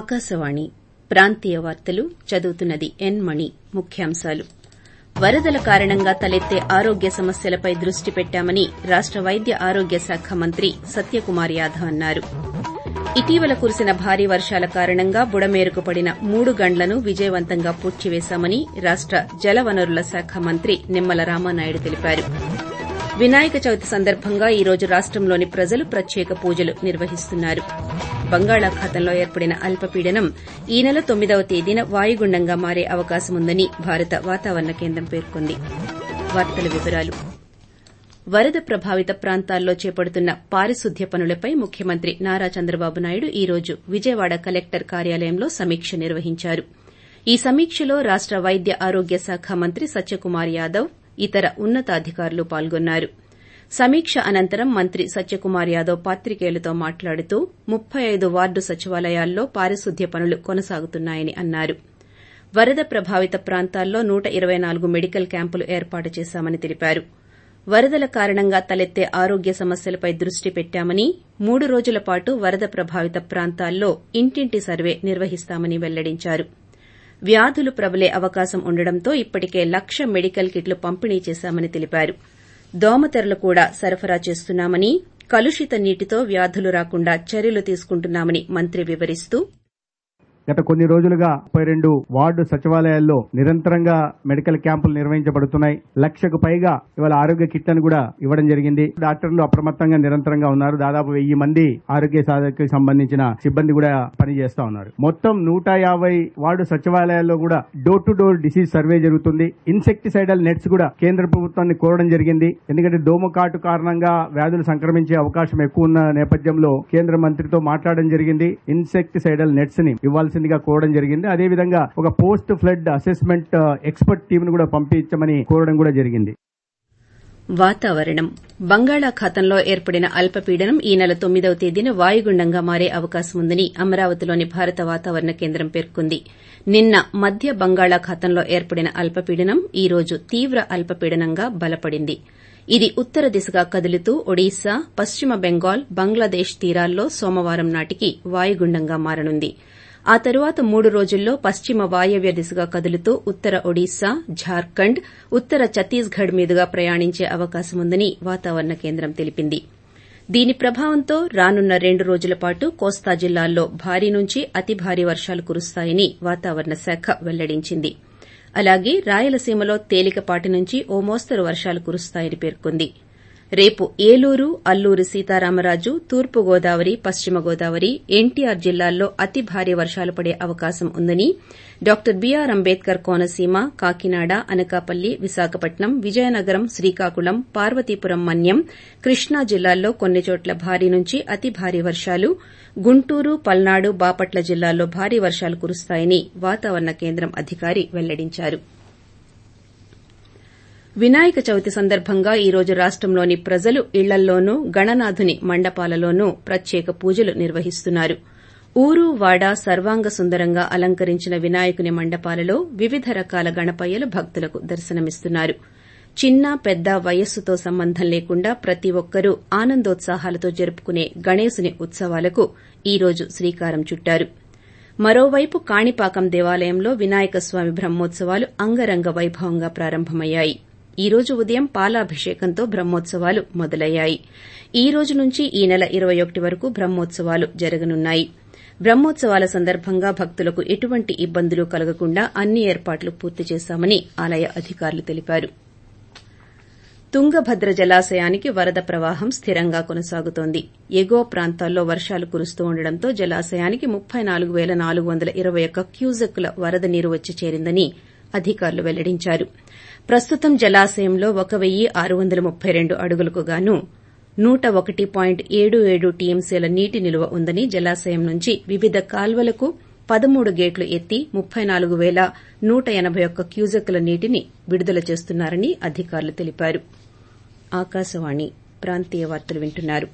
ఆకాశవాణి ప్రాంతీయ వార్తలు చదువుతున్నది ఎన్ మణి ముఖ్యాంశాలు వరదల కారణంగా తలెత్తే ఆరోగ్య సమస్యలపై దృష్టి పెట్టామని రాష్ట వైద్య ఆరోగ్య శాఖ మంత్రి సత్యకుమార్ యాదవ్ అన్నారు ఇటీవల కురిసిన భారీ వర్షాల కారణంగా బుడమేరుకు పడిన మూడు గండ్లను విజయవంతంగా పూడ్చివేశామని రాష్ట జలవనరుల శాఖ మంత్రి నిమ్మల రామానాయుడు తెలిపారు వినాయక చవితి సందర్భంగా ఈ రోజు రాష్టంలోని ప్రజలు ప్రత్యేక పూజలు నిర్వహిస్తున్నారు బంగాళాఖాతంలో ఏర్పడిన అల్పపీడనం ఈ నెల తొమ్మిదవ తేదీన వాయుగుండంగా మారే అవకాశముందని భారత వాతావరణ కేంద్రం పేర్కొంది వరద ప్రభావిత ప్రాంతాల్లో చేపడుతున్న పారిశుద్ధ్య పనులపై ముఖ్యమంత్రి నారా చంద్రబాబు నాయుడు ఈ రోజు విజయవాడ కలెక్టర్ కార్యాలయంలో సమీక్ష నిర్వహించారు ఈ సమీక్షలో రాష్ట వైద్య ఆరోగ్య శాఖ మంత్రి సత్యకుమార్ యాదవ్ ఇతర ఉన్నతాధికారులు పాల్గొన్నారు సమీక్ష అనంతరం మంత్రి సత్యకుమార్ యాదవ్ పాత్రికేయులతో మాట్లాడుతూ ముప్పై ఐదు వార్డు సచివాలయాల్లో పారిశుద్ధ్య పనులు కొనసాగుతున్నాయని అన్నారు వరద ప్రభావిత ప్రాంతాల్లో నూట ఇరవై నాలుగు మెడికల్ క్యాంపులు ఏర్పాటు చేశామని తెలిపారు వరదల కారణంగా తలెత్తే ఆరోగ్య సమస్యలపై దృష్టి పెట్టామని మూడు రోజుల పాటు వరద ప్రభావిత ప్రాంతాల్లో ఇంటింటి సర్వే నిర్వహిస్తామని వెల్లడించారు వ్యాధులు ప్రబలే అవకాశం ఉండడంతో ఇప్పటికే లక్ష మెడికల్ కిట్లు పంపిణీ చేశామని తెలిపారు దోమతెరలు కూడా సరఫరా చేస్తున్నామని కలుషిత నీటితో వ్యాధులు రాకుండా చర్యలు తీసుకుంటున్నామని మంత్రి వివరిస్తూ గత కొన్ని రోజులుగా ముప్పై రెండు వార్డు సచివాలయాల్లో నిరంతరంగా మెడికల్ క్యాంపులు నిర్వహించబడుతున్నాయి లక్షకు పైగా ఇవాళ ఆరోగ్య కిట్లను కూడా ఇవ్వడం జరిగింది డాక్టర్లు అప్రమత్తంగా నిరంతరంగా ఉన్నారు దాదాపు వెయ్యి మంది ఆరోగ్య సాధనకి సంబంధించిన సిబ్బంది కూడా పనిచేస్తా ఉన్నారు మొత్తం నూట యాభై వార్డు సచివాలయాల్లో కూడా door to door disease survey జరుగుతుంది ఇన్సెక్టిసైడల్ నెట్స్ కూడా కేంద్ర ప్రభుత్వాన్ని కోరడం జరిగింది ఎందుకంటే దోమకాటు కారణంగా వ్యాధులు సంక్రమించే అవకాశం ఎక్కువ ఉన్న నేపథ్యంలో కేంద్ర మంత్రితో మాట్లాడడం జరిగింది ఇన్సెక్టిసైడల్ నెట్స్ ని ఇవ్వాల్సి ఇవ్వాల్సిందిగా కోరడం జరిగింది అదేవిధంగా ఒక post flood assessment expert team ను కూడా పంపించమని కోరడం కూడా జరిగింది వాతావరణం బంగాళాఖాతంలో ఏర్పడిన అల్పపీడనం ఈ నెల తొమ్మిదవ తేదీన వాయుగుండంగా మారే అవకాశముందని అమరావతిలోని భారత వాతావరణ కేంద్రం పేర్కొంది నిన్న మధ్య బంగాళాఖాతంలో ఏర్పడిన అల్పపీడనం ఈ రోజు తీవ్ర అల్పపీడనంగా బలపడింది ఇది ఉత్తర దిశగా కదులుతూ ఒడిశా పశ్చిమ బెంగాల్ బంగ్లాదేశ్ తీరాల్లో సోమవారం నాటికి వాయుగుండంగా మారనుంది ఆ తరువాత మూడు రోజుల్లో పశ్చిమ వాయవ్య దిశగా కదులుతూ ఉత్తర ఒడిశా ఝార్ఖండ్ ఉత్తర ఛత్తీస్గఢ్ మీదుగా ప్రయాణించే అవకాశముందని వాతావరణ కేంద్రం తెలిపింది దీని ప్రభావంతో రానున్న రెండు రోజుల పాటు కోస్తా జిల్లాల్లో భారీ నుంచి అతి భారీ వర్షాలు కురుస్తాయని వాతావరణ శాఖ వెల్లడించింది అలాగే రాయలసీమలో తేలికపాటి నుంచి ఓ మోస్తరు వర్షాలు కురుస్తాయని పేర్కొంది రేపు ఏలూరు అల్లూరు సీతారామరాజు తూర్పు గోదావరి పశ్చిమ గోదావరి ఎన్టీఆర్ జిల్లాల్లో అతి భారీ వర్షాలు పడే అవకాశం ఉందని డాక్టర్ బీఆర్ అంబేద్కర్ కోనసీమ కాకినాడ అనకాపల్లి విశాఖపట్నం విజయనగరం శ్రీకాకుళం పార్వతీపురం మన్యం కృష్ణా జిల్లాల్లో కొన్ని చోట్ల భారీ నుంచి అతి భారీ వర్షాలు గుంటూరు పల్నాడు బాపట్ల జిల్లాల్లో భారీ వర్షాలు కురుస్తాయని వాతావరణ కేంద్రం అధికారి వెల్లడించారు వినాయక చవితి సందర్భంగా ఈ రోజు రాష్టంలోని ప్రజలు ఇళ్లల్లోనూ గణనాథుని మండపాలలోనూ ప్రత్యేక పూజలు నిర్వహిస్తున్నారు ఊరు వాడ సర్వాంగ సుందరంగా అలంకరించిన వినాయకుని మండపాలలో వివిధ రకాల గణపయ్యలు భక్తులకు దర్శనమిస్తున్నారు చిన్న పెద్ద వయస్సుతో సంబంధం లేకుండా ప్రతి ఒక్కరూ ఆనందోత్సాహాలతో జరుపుకునే గణేశుని ఉత్సవాలకు ఈ రోజు శ్రీకారం చుట్టారు మరోవైపు కాణిపాకం దేవాలయంలో వినాయక స్వామి బ్రహ్మోత్సవాలు అంగరంగ వైభవంగా ప్రారంభమయ్యాయి ఈ రోజు ఉదయం పాలాభిషేకంతో బ్రహ్మోత్సవాలు మొదలయ్యాయి ఈ రోజు నుంచి ఈ నెల ఇరవై ఒకటి వరకు బ్రహ్మోత్సవాలు జరగనున్నాయి బ్రహ్మోత్సవాల సందర్భంగా భక్తులకు ఎటువంటి ఇబ్బందులు కలగకుండా అన్ని ఏర్పాట్లు పూర్తి చేశామని ఆలయ అధికారులు తెలిపారు తుంగభద్ర జలాశయానికి వరద ప్రవాహం స్థిరంగా కొనసాగుతోంది ఎగువ ప్రాంతాల్లో వర్షాలు కురుస్తూ ఉండడంతో జలాశయానికి ముప్పై నాలుగు పేల నాలుగు వందల ఇరవై ఒక్క క్యూసెక్కుల వరద నీరు వచ్చి చేరిందని అధికారులు వెల్లడించారు ప్రస్తుతం జలాశయంలో ఒక వెయ్యి ఆరు వందల ముప్పై రెండు అడుగులకు గాను నూట ఒకటి పాయింట్ ఏడు ఏడు టీఎంసీల నీటి నిలువ ఉందని జలాశయం నుంచి వివిధ కాల్వలకు పదమూడు గేట్లు ఎత్తి ముప్పై నాలుగు పేల నూట ఎనబై ఒక్క క్యూసెక్కుల నీటిని విడుదల చేస్తున్నారని అధికారులు తెలిపారు ఆకాశవాణి ప్రాంతీయ వార్తలు వింటున్నారు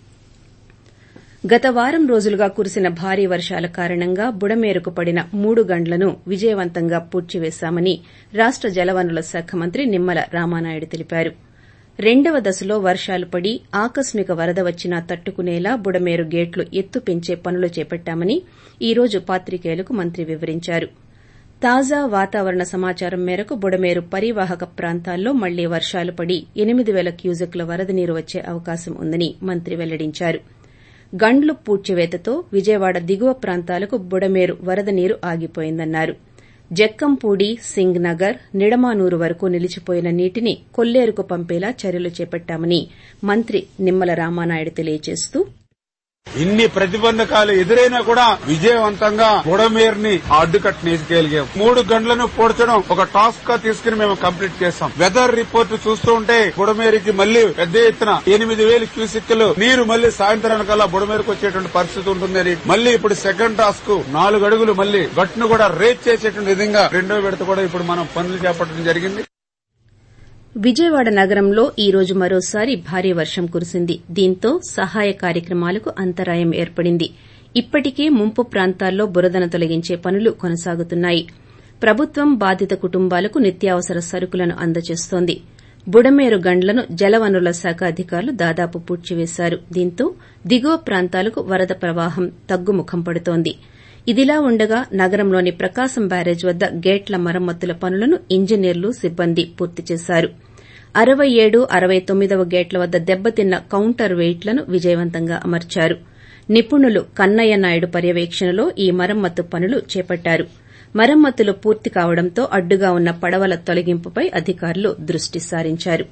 గత వారం రోజులుగా కురిసిన భారీ వర్షాల కారణంగా బుడమేరుకు పడిన మూడు గండ్లను విజయవంతంగా పూడ్చివేశామని రాష్ట జలవనరుల శాఖ మంత్రి నిమ్మల రామానాయుడు తెలిపారు రెండవ దశలో వర్షాలు పడి ఆకస్మిక వరద వచ్చినా తట్టుకునేలా బుడమేరు గేట్లు ఎత్తు పెంచే పనులు చేపట్టామని ఈ రోజు పాత్రికేయులకు మంత్రి వివరించారు తాజా వాతావరణ సమాచారం మేరకు బుడమేరు పరివాహక ప్రాంతాల్లో మళ్లీ వర్షాలు పడి ఎనిమిది పేల క్యూసెక్ల వరద నీరు వచ్చే అవకాశం ఉందని మంత్రి వెల్లడించారు గండ్లు పూడ్చివేతతో విజయవాడ దిగువ ప్రాంతాలకు బుడమేరు వరద నీరు ఆగిపోయిందన్నారు జక్కంపూడి సింగ్ నగర్ నిడమానూరు వరకు నిలిచిపోయిన నీటిని కొల్లేరుకు పంపేలా చర్యలు చేపట్టామని మంత్రి నిమ్మల రామానాయుడు తెలియజేస్తూ ఇన్ని ప్రతిబంధకాలు ఎదురైనా కూడా విజయవంతంగా బుడమేరుని అడ్డుకట్ట నేసుకెలిగాం మూడు గంటలను పోడ్చడం ఒక టాస్క్ గా తీసుకుని మేము కంప్లీట్ చేస్తాం వెదర్ రిపోర్ట్ చూస్తూ ఉంటే బుడమేరుకి మళ్లీ పెద్ద ఎత్తున ఎనిమిది వేలు క్యూసిక్లు నీరు మళ్లీ సాయంత్రానికల్లా బుడమేరుకు వచ్చేటువంటి పరిస్థితి ఉంటుందని మళ్లీ ఇప్పుడు సెకండ్ టాస్క్ నాలుగు అడుగులు మళ్లీ గట్టును కూడా రేట్ చేసేటువంటి విధంగా రెండో విడత కూడా ఇప్పుడు మనం పనులు చేపట్టడం జరిగింది విజయవాడ నగరంలో ఈ రోజు మరోసారి భారీ వర్షం కురిసింది దీంతో సహాయ కార్యక్రమాలకు అంతరాయం ఏర్పడింది ఇప్పటికే ముంపు ప్రాంతాల్లో బురదను తొలగించే పనులు కొనసాగుతున్నాయి ప్రభుత్వం బాధిత కుటుంబాలకు నిత్యావసర సరుకులను అందజేస్తోంది బుడమేరు గండ్లను జలవనరుల శాఖ అధికారులు దాదాపు పూడ్చివేశారు దీంతో దిగువ ప్రాంతాలకు వరద ప్రవాహం తగ్గుముఖం పడుతోంది ఇదిలా ఉండగా నగరంలోని ప్రకాశం బ్యారేజ్ వద్ద గేట్ల మరమ్మతుల పనులను ఇంజనీర్లు సిబ్బంది పూర్తి చేశారు అరవై ఏడు అరవై తొమ్మిదవ గేట్ల వద్ద దెబ్బతిన్న కౌంటర్ వెయిట్లను విజయవంతంగా అమర్చారు నిపుణులు కన్నయ్య నాయుడు పర్యవేక్షణలో ఈ మరమ్మతు పనులు చేపట్టారు మరమ్మతులు పూర్తి కావడంతో అడ్డుగా ఉన్న పడవల తొలగింపుపై అధికారులు దృష్టి సారించారు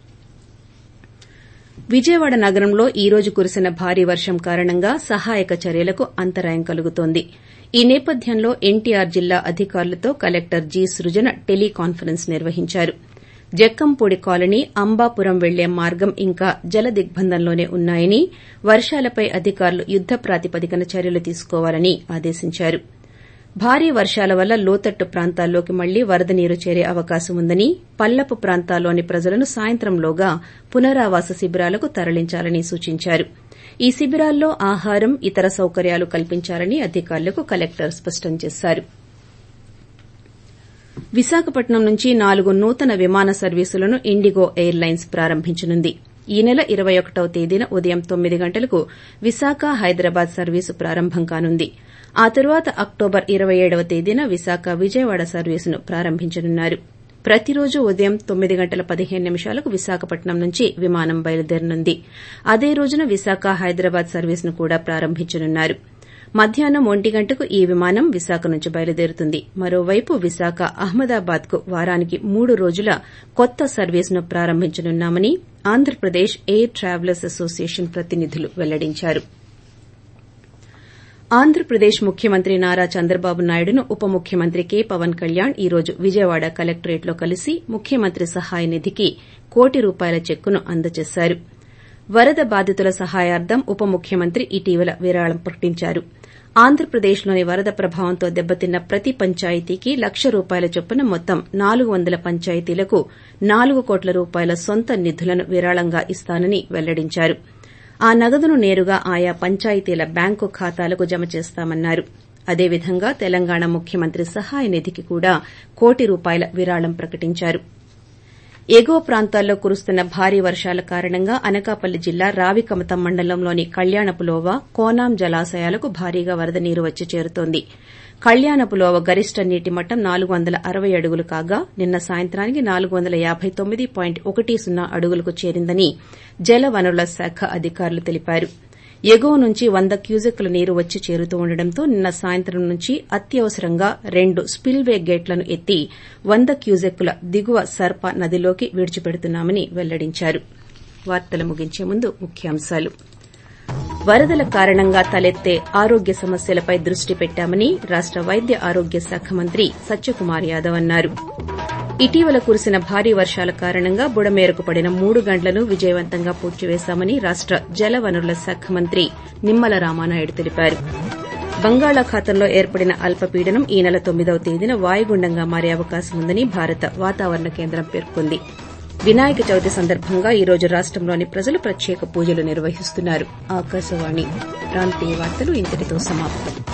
విజయవాడ నగరంలో ఈ రోజు కురిసిన భారీ వర్షం కారణంగా సహాయక చర్యలకు అంతరాయం కలుగుతోంది ఈ నేపథ్యంలో ఎన్టీఆర్ జిల్లా అధికారులతో కలెక్టర్ జి సృజన టెలికాన్ఫరెన్స్ నిర్వహించారు జక్కంపూడి కాలనీ అంబాపురం వెళ్లే మార్గం ఇంకా జల దిగ్బంధంలోనే ఉన్నాయని వర్షాలపై అధికారులు యుద్ద ప్రాతిపదికన చర్యలు తీసుకోవాలని ఆదేశించారు భారీ వర్షాల వల్ల లోతట్టు ప్రాంతాల్లోకి మళ్లీ వరద నీరు చేరే అవకాశం ఉందని పల్లపు ప్రాంతాల్లోని ప్రజలను సాయంత్రంలోగా పునరావాస శిబిరాలకు తరలించాలని సూచించారు ఈ శిబిరాల్లో ఆహారం ఇతర సౌకర్యాలు కల్పించాలని అధికారులకు కలెక్టర్ స్పష్టం చేశారు విశాఖపట్నం నుంచి నాలుగు నూతన విమాన సర్వీసులను ఇండిగో ఎయిర్ లైన్స్ ప్రారంభించనుంది ఈ నెల ఇరవై ఒకటవ తేదీన ఉదయం తొమ్మిది గంటలకు విశాఖ హైదరాబాద్ సర్వీసు ప్రారంభం కానుంది ఆ తరువాత అక్టోబర్ ఇరవై ఏడవ తేదీన విశాఖ విజయవాడ సర్వీసును ప్రారంభించనున్నారు ప్రతిరోజు ఉదయం తొమ్మిది గంటల పదిహేను నిమిషాలకు విశాఖపట్నం నుంచి విమానం బయలుదేరనుంది అదే రోజున విశాఖ హైదరాబాద్ సర్వీసును కూడా ప్రారంభించనున్నారు మధ్యాహ్నం ఒంటి గంటకు ఈ విమానం విశాఖ నుంచి బయలుదేరుతుంది మరోవైపు విశాఖ అహ్మదాబాద్ కు వారానికి మూడు రోజుల కొత్త సర్వీసును ప్రారంభించనున్నామని ఆంధ్రప్రదేశ్ ఎయిర్ ట్రావెలర్స్ అసోసియేషన్ ప్రతినిధులు వెల్లడించారు ఆంధ్రప్రదేశ్ ముఖ్యమంత్రి నారా చంద్రబాబు నాయుడును ఉప ముఖ్యమంత్రి కె పవన్ కళ్యాణ్ ఈ రోజు విజయవాడ కలెక్టరేట్లో కలిసి ముఖ్యమంత్రి సహాయ నిధికి కోటి రూపాయల చెక్కును అందజేశారు వరద బాధితుల సహాయార్థం ఉప ముఖ్యమంత్రి ఇటీవల విరాళం ప్రకటించారు ఆంధ్రప్రదేశ్లోని వరద ప్రభావంతో దెబ్బతిన్న ప్రతి పంచాయతీకి లక్ష రూపాయల చొప్పున మొత్తం నాలుగు వందల పంచాయతీలకు నాలుగు కోట్ల రూపాయల సొంత నిధులను విరాళంగా ఇస్తానని వెల్లడించారు ఆ నగదును నేరుగా ఆయా పంచాయతీల బ్యాంకు ఖాతాలకు జమ చేస్తామన్నారు అదేవిధంగా తెలంగాణ ముఖ్యమంత్రి సహాయ నిధికి కూడా కోటి రూపాయల విరాళం ప్రకటించారు ఎగువ ప్రాంతాల్లో కురుస్తున్న భారీ వర్షాల కారణంగా అనకాపల్లి జిల్లా రావికమతం మండలంలోని కళ్యాణపులోవ కోనాం జలాశయాలకు భారీగా వరద నీరు వచ్చి చేరుతోంది కళ్యాణపులోవ గరిష్ట నీటి మట్టం నాలుగు వందల అరవై అడుగులు కాగా నిన్న సాయంత్రానికి నాలుగు వందల యాబై తొమ్మిది పాయింట్ ఒకటి సున్నా అడుగులకు చేరిందని జల వనరుల శాఖ అధికారులు తెలిపారు ఎగువ నుంచి వంద క్యూసెక్కుల నీరు వచ్చి చేరుతూ ఉండడంతో నిన్న సాయంత్రం నుంచి అత్యవసరంగా రెండు స్పిల్వే గేట్లను ఎత్తి వంద క్యూసెక్కుల దిగువ సర్ప నదిలోకి విడిచిపెడుతున్నామని వెల్లడించారు వార్తలు ముగించే ముందు ముఖ్యాంశాలు వరదల కారణంగా తలెత్తే ఆరోగ్య సమస్యలపై దృష్టి పెట్టామని రాష్ట వైద్య ఆరోగ్య శాఖ మంత్రి సత్యకుమార్ యాదవ్ అన్నారు ఇటీవల కురిసిన భారీ వర్షాల కారణంగా బుడమేరకు పడిన మూడు గంటలను విజయవంతంగా పూడ్చివేశామని రాష్ట జలవనరుల శాఖ మంత్రి నిమ్మల రామానాయుడు తెలిపారు బంగాళాఖాతంలో ఏర్పడిన అల్పపీడనం ఈ నెల తొమ్మిదవ తేదీన వాయుగుండంగా మారే అవకాశం ఉందని భారత వాతావరణ కేంద్రం పేర్కొంది వినాయక చవితి సందర్భంగా ఈ రోజు రాష్టంలోని ప్రజలు ప్రత్యేక పూజలు నిర్వహిస్తున్నారు ఆకాశవాణి ప్రాంతీయ వార్తలు ఇంతటితో సమాప్తం